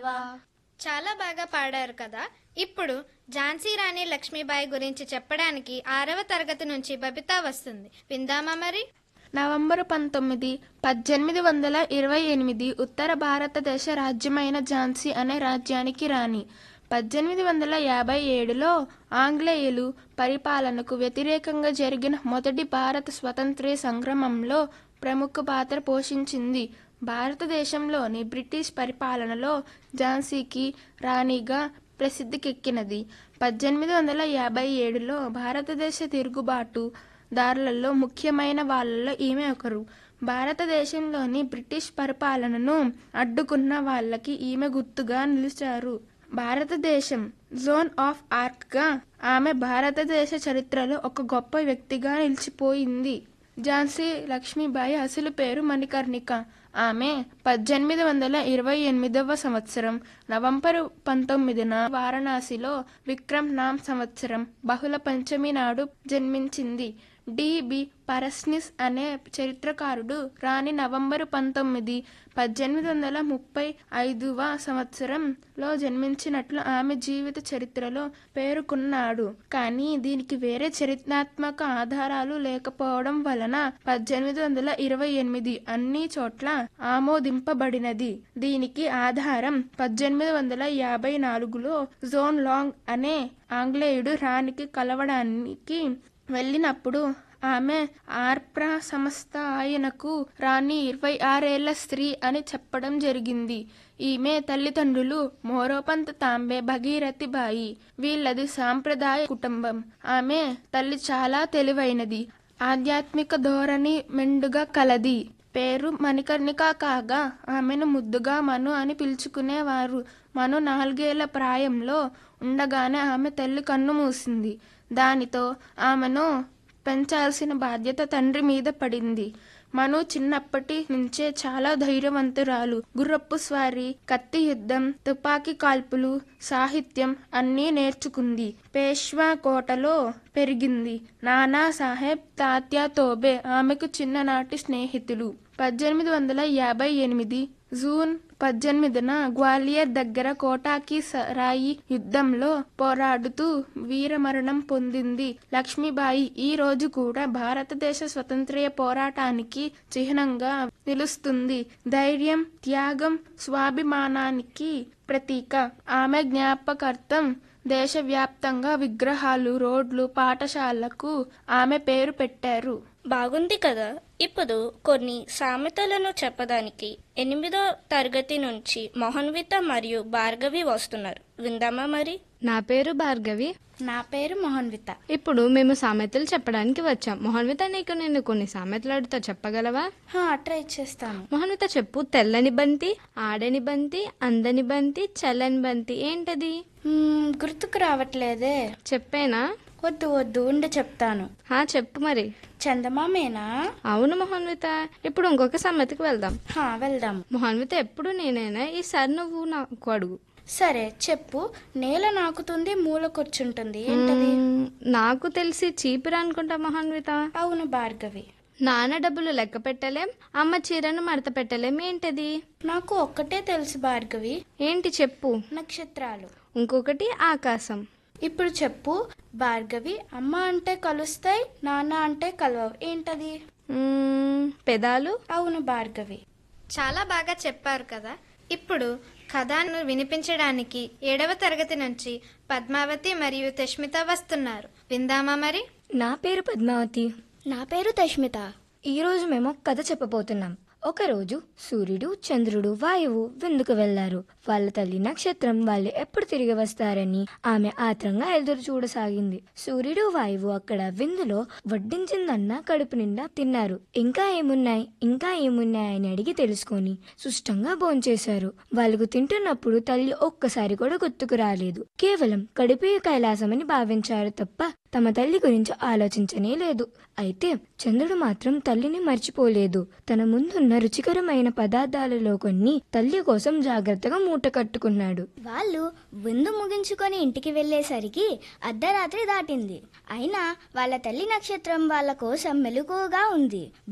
దేవా చాలా బాగా పాడారు కదా ఇప్పుడు ఝాన్సీ రాణి లక్ష్మీబాయి గురించి చెప్పడానికి ఆరవ తరగతి నుంచి బబితా వస్తుంది విందామా మరి నవంబర్ పంతొమ్మిది పద్దెనిమిది వందల ఇరవై ఎనిమిది ఉత్తర భారతదేశ రాజ్యమైన ఝాన్సీ అనే రాజ్యానికి రాణి పద్దెనిమిది వందల యాభై ఏడులో ఆంగ్లేయులు పరిపాలనకు వ్యతిరేకంగా జరిగిన మొదటి భారత స్వతంత్ర సంగ్రామంలో ప్రముఖ పాత్ర పోషించింది భారతదేశంలోని బ్రిటిష్ పరిపాలనలో ఝాన్సీకి రాణిగా ప్రసిద్ధికెక్కినది పద్దెనిమిది వందల యాభై ఏడులో భారతదేశ తిరుగుబాటు దారులలో ముఖ్యమైన వాళ్ళలో ఈమె ఒకరు భారతదేశంలోని బ్రిటిష్ పరిపాలనను అడ్డుకున్న వాళ్ళకి ఈమె గుర్తుగా నిలిచారు భారతదేశం జోన్ ఆఫ్ ఆర్క్గా ఆమె భారతదేశ చరిత్రలో ఒక గొప్ప వ్యక్తిగా నిలిచిపోయింది ఝాన్సీ లక్ష్మీబాయి అసలు పేరు మణికర్ణిక ఆమె పద్దెనిమిది వందల ఇరవై ఎనిమిదవ సంవత్సరం నవంబరు పంతొమ్మిదిన వారణాసిలో విక్రమ్ నామ్ సంవత్సరం బహుళ పంచమి నాడు జన్మించింది డిబి పరస్నిస్ అనే చరిత్రకారుడు రాణి నవంబరు పంతొమ్మిది పద్దెనిమిది వందల ముప్పై ఐదవ సంవత్సరంలో జన్మించినట్లు ఆమె జీవిత చరిత్రలో పేర్కొన్నాడు కానీ దీనికి వేరే చరిత్రాత్మక ఆధారాలు లేకపోవడం వలన పద్దెనిమిది వందల ఇరవై ఎనిమిది అన్ని చోట్ల ఆమోదింపబడినది దీనికి ఆధారం పద్దెనిమిది వందల యాభై నాలుగులో జోన్ లాంగ్ అనే ఆంగ్లేయుడు రాణికి కలవడానికి వెళ్ళినప్పుడు ఆమె ఆర్ప్రా సంస్థ ఆయనకు రాణి ఇరవై ఆరేళ్ల స్త్రీ అని చెప్పడం జరిగింది ఈమె తల్లిదండ్రులు మోరోపంత్ తాంబే భగీరథి బాయి వీళ్ళది సాంప్రదాయ కుటుంబం ఆమె తల్లి చాలా తెలివైనది ఆధ్యాత్మిక ధోరణి మెండుగా కలది పేరు మణికర్ణిక కాగా ఆమెను ముద్దుగా మను అని పిలుచుకునేవారు మను నాలుగేళ్ల ప్రాయంలో ఉండగానే ఆమె తల్లి కన్ను మూసింది దానితో ఆమెను పెంచాల్సిన బాధ్యత తండ్రి మీద పడింది మను చిన్నప్పటి నుంచే చాలా ధైర్యవంతురాలు గుర్రపు స్వారీ కత్తి యుద్ధం తుపాకీ కాల్పులు సాహిత్యం అన్నీ నేర్చుకుంది పేష్వా కోటలో పెరిగింది నానా సాహెబ్ తాత్యా తోబే ఆమెకు చిన్ననాటి స్నేహితులు పద్దెనిమిది వందల యాభై ఎనిమిది జూన్ పద్దెనిమిదిన గ్వాలియర్ దగ్గర కోటాకి సరాయి యుద్ధంలో పోరాడుతూ వీరమరణం పొందింది లక్ష్మీబాయి ఈ రోజు కూడా భారతదేశ స్వతంత్ర పోరాటానికి చిహ్నంగా నిలుస్తుంది ధైర్యం త్యాగం స్వాభిమానానికి ప్రతీక ఆమె జ్ఞాపకార్థం దేశవ్యాప్తంగా విగ్రహాలు రోడ్లు పాఠశాలకు ఆమె పేరు పెట్టారు బాగుంది కదా ఇప్పుడు కొన్ని సామెతలను చెప్పడానికి ఎనిమిదో తరగతి నుంచి మోహన్విత మరియు భార్గవి వస్తున్నారు విందామా మరి నా పేరు భార్గవి నా పేరు మోహన్విత ఇప్పుడు మేము సామెతలు చెప్పడానికి వచ్చాం మోహన్విత నీకు నేను కొన్ని సామెతలు అడుగుతా చెప్పగలవా హా, ట్రై చేస్తాను మోహన్విత చెప్పు తెల్లని బంతి ఆడని బంతి అందని బంతి చల్లని బంతి ఏంటది మ్మ్, గుర్తుకు రావట్లేదే చెప్పేనా వద్దు వద్దు ఉండి చెప్తాను హా చెప్పు మరి చందమామేనా అవును మోహన్విత ఇప్పుడు ఇంకొక సామెతకి వెళ్దాం హా వెళ్దాం మోహన్విత ఎప్పుడు నేనైనా ఈసారి నువ్వు నాకు అడుగు సరే చెప్పు నేల నాకుతుంది మూల కూర్చుంటుంది ఏంటది మ్మ్, నాకు తెలిసి చీపిరి అనుకుంటా మోహన్విత అవును భార్గవి నాన్న డబ్బులు లెక్క పెట్టలేం అమ్మ చీరను మడత పెట్టలేం ఏంటది నాకు ఒక్కటే తెలుసు భార్గవి ఏంటి చెప్పు నక్షత్రాలు ఇంకొకటి ఆకాశం ఇప్పుడు చెప్పు భార్గవి అమ్మ అంటే కలుస్తాయి నాన్న అంటే కలవవు ఏంటది మ్మ్, పెదాలు అవును భార్గవి చాలా బాగా చెప్పారు కదా ఇప్పుడు కథను వినిపించడానికి ఏడవ తరగతి నుంచి పద్మావతి మరియు తష్మిత వస్తున్నారు విందామా మరి నా పేరు పద్మావతి నా పేరు తష్మిత ఈరోజు మేము కథ చెప్పబోతున్నాం ఒకరోజు సూర్యుడు చంద్రుడు వాయువు విందుకు వెళ్లారు వాళ్ళ తల్లి నక్షత్రం వాళ్ళు ఎప్పుడు తిరిగి వస్తారని ఆమె ఆత్రంగా ఎదురు చూడసాగింది సూర్యుడు వాయువు అక్కడ విందులో వడ్డించిందన్న కడుపు నిండా తిన్నారు ఇంకా ఏమున్నాయి ఇంకా ఏమున్నాయి అని అడిగి తెలుసుకొని సుష్టంగా భోంచేశారు వాళ్ళకు తింటున్నప్పుడు తల్లి ఒక్కసారి కూడా గుర్తుకు రాలేదు కేవలం కడుపే కైలాసమని భావించారు తప్ప తమ తల్లి గురించి ఆలోచించనే లేదు అయితే చంద్రుడు మాత్రం తల్లిని మర్చిపోలేదు తన ముందున్న రుచికరమైన పదార్థాలలో కొన్ని తల్లి కోసం జాగ్రత్తగా మూట కట్టుకున్నాడు వాళ్ళు విందు ముగించుకొని ఇంటికి వెళ్ళేసరికి అర్ధరాత్రి దాటింది అయినా వాళ్ళ తల్లి నక్షత్రం వాళ్ళ కోసం మెలకువగా ఉంది